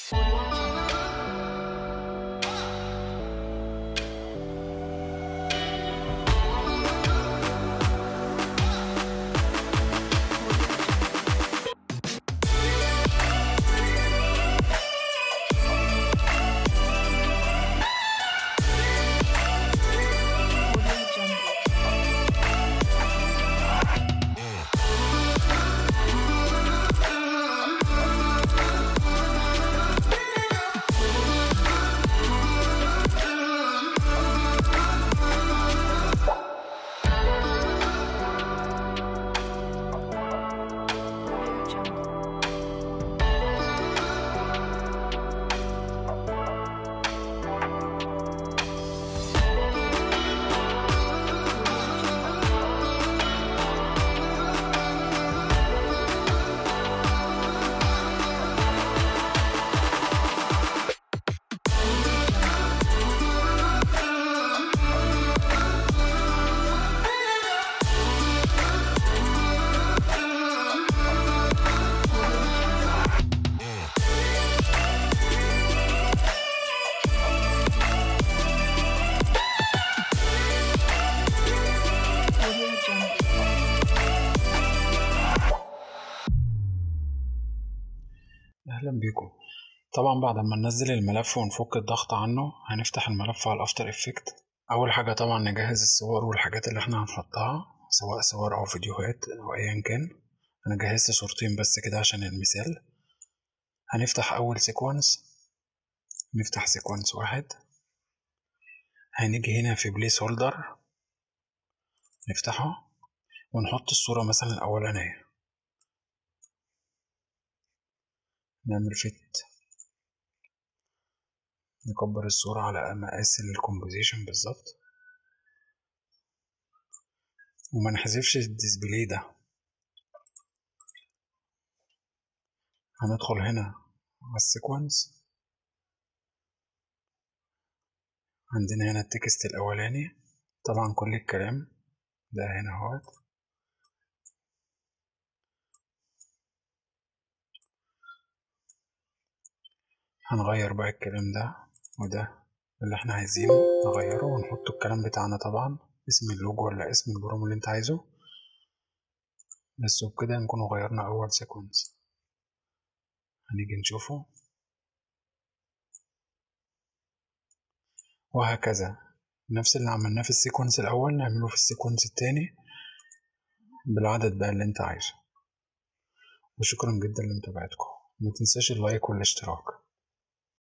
أهلا بيكم طبعا بعد ما ننزل الملف ونفك الضغط عنه هنفتح الملف على الأفتر إفكت أول حاجة طبعا نجهز الصور والحاجات اللي احنا هنحطها سواء صور أو فيديوهات أو أيا كان أنا جهزت صورتين بس كده عشان المثال هنفتح أول سيكونس نفتح سيكونس واحد هنيجي هنا في بليس هولدر نفتحه ونحط الصورة مثلا الأولانية نعمل فيت نكبر الصورة على مقاس الكومبوزيشن بالظبط وما نحذفش الديسبلاي ده هندخل هنا على السيكونس عندنا هنا التكست الأولاني طبعا كل الكلام ده هنا اهوت هنغير بقى الكلام ده وده اللي احنا عايزينه نغيره ونحط الكلام بتاعنا طبعا اسم اللوجو ولا اسم البروم اللي انت عايزه بس وبكده نكون غيرنا اول سيكونس هنيجي نشوفه وهكذا نفس اللي عملناه في السيكونس الاول نعمله في السيكونس التاني بالعدد بقى اللي انت عايزه وشكرا جدا لمتابعتكم متنساش اللايك والاشتراك